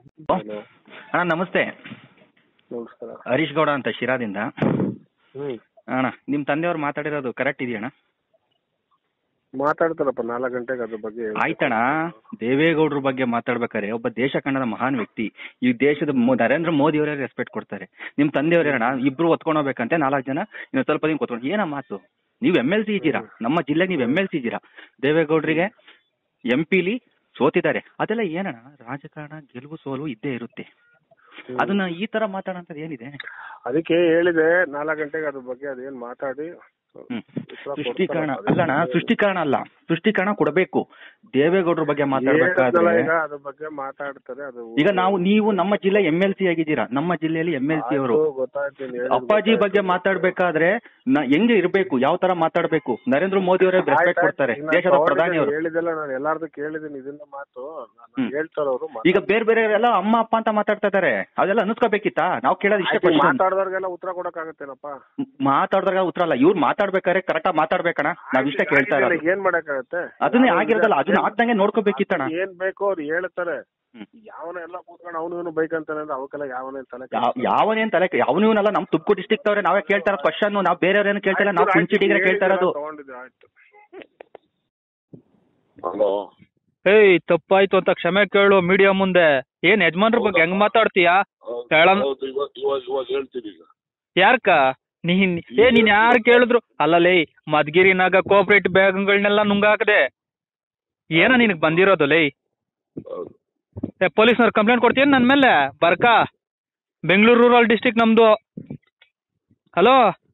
Hello ಅಣ್ಣ ನಮಸ್ತೆ ನಮಸ್ಕಾರ ಹರೀಶ್ ಗೌಡ ಅಂತ ಶಿರಾದಿಂದ ಹ್ಮ್ ಅಣ್ಣ ನಿಮ್ಮ ತಂದೆಯವ್ರು ಮಾತಾಡಿರೋದು ಕರೆಕ್ಟ್ ಇದೆಯಣ್ಣ ಮಾತಾಡ್ತಾರಪ್ಪ ನಾಲ್ಕು ಗಂಟೆಗೆ ಅದ್ರ ಬಗ್ಗೆ ಹೇಳ್ತಾರೆ. ಆಯ್ತಣ್ಣ ದೇವೇಗೌಡರ ಬಗ್ಗೆ ಮಾತಾಡ್ಬೇಕಾದ್ರೆ ಒಬ್ಬ ದೇಶ ಕಂಡದ ಮಹಾನ್ ವ್ಯಕ್ತಿ ಈ ದೇಶದ ಮೊ- ನರೇಂದ್ರ ಮೋದಿ ಅವರೇ ರೆಸ್ಪೆಕ್ಟ್ ಕೊಡ್ತಾರೆ ನಿಮ್ಮ ತಂದೆಯವರೇನಣ್ಣ ಇಬ್ರು ಒತ್ಕೊಂಡು ಹೋಗ್ಬೇಕಂತೆ ನಾಲ್ಕು ಜನ ಇನ್ನು ಸ್ವಲ್ಪ ದಿನ ಕೂತ್ಕೊಂಡು ಏನ ಮಾತು ನೀವು ಎಮ್ ಎಲ್ ಸಿ ಇದ್ದೀರಾ ನಮ್ಮ ಜಿಲ್ಲೆಗೆ ನೀವು ಎಮ್ ಎಲ್ ಸಿ ಇದ್ದೀರಾ ದೇವೇಗೌಡರಿಗೆ ಎಂ ಪಿಲಿ ಸೋತಿದ್ದಾರೆ ಅದೆಲ್ಲ ಏನಣ್ಣ ರಾಜಕಾರಣ ಗೆಲುವು ಸೋಲು ಇದ್ದೇ ಇರುತ್ತೆ ಅದನ್ನ ಈ ತರ ಮಾತಾಡೋಂಥದ್ದು ಏನಿದೆ ಅದಕ್ಕೆ ಹೇಳಿದೆ ನಾಲ್ಕು ಗಂಟೆಗೆ ಅದ್ರ ಬಗ್ಗೆ ಅದೇನ್ ಮಾತಾಡಿ ಹ್ಮ್. ಉತ್ತರ ಸೃಷ್ಟೀಕರಣ ಕೊಡ್ತಾರಪ್ಪ. ಅಲ್ಲಣ್ಣ ಸೃಷ್ಟೀಕರಣ ಅಲ್ಲ ಸೃಷ್ಟೀಕರಣ ಕೊಡಬೇಕು ದೇವೇಗೌಡರ ಬಗ್ಗೆ ಹೇಳಿದ್ನಲ್ಲ ಮಾತಾಡ್ಬೇಕಾದ್ರೆ ಈಗ ಅದ್ರ ಬಗ್ಗೆ ಮಾತಾಡ್ತಾರೆ ಅದು ಈಗ ನಾವು ನೀವು ನಮ್ಮ ಜಿಲ್ಲೆ ಎಂ ಎಲ್ ಸಿ ಆಗಿದ್ದೀರಾ ನಮ್ಮ ಜಿಲ್ಲೆಯಲ್ಲಿ ಎಂ ಎಲ್ ಸಿ ಅವರು ಆಯ್ತು, ಗೊತ್ತಾಯ್ತು ನೀನ್ ಹೇಳಿದ್ ಅಪ್ಪಾಜಿ ಗೊತ್ತಾಯ್ತು. ಬಗ್ಗೆ ಮಾತಾಡ್ಬೇಕಾದ್ರೆ ನ- ಹೆಂಗೆ ಇರ್ಬೇಕು ಯಾವ ತರ ಮಾತಾಡ್ಬೇಕು ನರೇಂದ್ರ ಮೋದಿ ಅವರೇ ರೆಸ್ಪೆಕ್ಟ್ ಆಯ್ತು, ಕೊಡ್ತಾರೆ ಈಗ ದೇಶದ ನಾನು ಪ್ರಧಾನಿ ಅವರು ಹೇಳಿದೆಲ್ಲ ನಾನು ಎಲ್ಲಾರ್ದು ಕೇಳಿದ್ದೀನಿ ಇದನ್ನ ಮಾತು ನಾನು ಹ್ಮ್. ಹೇಳ್ತಾರವ್ರು ಈಗ ಬೇರೆ ಬೇರೆ ಎಲ್ಲ ಅಮ್ಮ ಅಪ್ಪ ಅಂತ ಮಾತಾಡ್ತಾ ಇದಾರೆ ಅದೆಲ್ಲ ಅನ್ಸ್ಕೋಬೇಕಿತ್ತಾ ನಾವು ಕೇಳೋದು ಇಷ್ಟೇ ಕ್ವಶನ್ ಮಾತಾಡ್ದವ್ರಿಗೆಲ್ಲ ಉತ್ತರ ಕೊಡಕ್ಕಾಗತ್ತೇನಪ್ಪ ಮಾತಾಡಿದಾಗ ಉತ್ತರ ಅಲ್ಲ ಇವ್ರು ಮಾತಾಡ್ಬೇಕಾದ್ರೆ ಕರೆಕ್ಟಾಗಿ ಮಾತಾಡ್ಬೇಕಣ್ಣ ನಾವ್ ಇಷ್ಟ ಕೇಳ್ತಾ ಆಗಿದೆಯಲ್ಲ, ಇರೋದು ಏನ್ ಮಾಡಕ್ಕಾಗತ್ತೆ ಅದನ್ನೇ ಯಾವ್ದು ಆಗಿರೋದಲ್ಲ ಅದನ್ನ ಏನ್- ಆಗ್ದಂಗೆ ನೋಡ್ಕೋಬೇಕಿತ್ತಣ್ಣ ಏನ್ ಬೇಕೋ ಅವ್ರು ಹೇಳ್ತಾರೆ ಹ್ಮ್. ಯಾವನ ಎಲ್ಲ ಕೂತ್ಕೊಂಡು ಅವನು ಇವನು ಬೈಕ್ ಅಂತಾನೆ ಅಂದ್ರೆ ಅವಕ್ಕೆಲ್ಲ ಯಾವನ ತಲೆ ಯಾವ- ಯಾವನೇನ್ ತಲೆ ಅವನು ಇವನಲ್ಲ ನಮ್ ತುಮಕೂರು ಡಿಸ್ಟಿಕ್ ತವ್ರೆ ನಾವೇ ಕೇಳ್ತಾ ಇರೋದು ಕ್ವಶನ್ ನಾವು ಬೇರೆಯವ್ರೇನು ಕೇಳ್ತಾ ಇಲ್ಲ ನಾವು ಕುಂಚಿಟಿಗ್ರೆ ಕೇಳ್ತಾ ಇರೋದು ತಗೊಂಡಿದ್ದೆ ಆಯ್ತು ಹಲೋ ಏಯ್ ತಪ್ಪಾಯ್ತು ಅಂತ ಕ್ಷಮೆ ಕೇಳು ಮೀಡಿಯಾ ಮುಂದೆ ಏನ್ ಯಜಮಾನ್ರ ಬಗ್ಗೆ ಹೆಂಗ್ ಮಾತಾಡ್ತೀಯಾ ಹೇಳಮ್- ಹೌದು ಇವಾಗ ಇವಾಗ ಇವಾಗ ಹೇಳ್ತೀನಿ ಈಗ ಯಾರ್ಕ ನೀನ್ ಏ ನೀನ್ ಯಾರು ಕೇಳಿದ್ರು ಅಲ್ಲಲೇ ಮದ್ಗಿರಿನಾಗ ಕೋಆಪರೇಟಿವ್ ಬ್ಯಾಂಕ್ಗಳನ್ನೆಲ್ಲ ನುಂಗಾಕದೆ ಏನ ನಿನಗ್ ಬಂದಿರೋದು ಲೇ ಹೌದು ಏ ಪೊಲೀಸ್ನವ್ರು ಕಂಪ್ಲೇಂಟ್ ಕೊಡ್ತೀನಿ ನನ್ ಮೇಲೆ ಬರ್ಕ ಬೆಂಗಳೂರು ರೂರಲ್ ಡಿಸ್ಟಿಕ್ ನಮ್ದು ಹಲೋ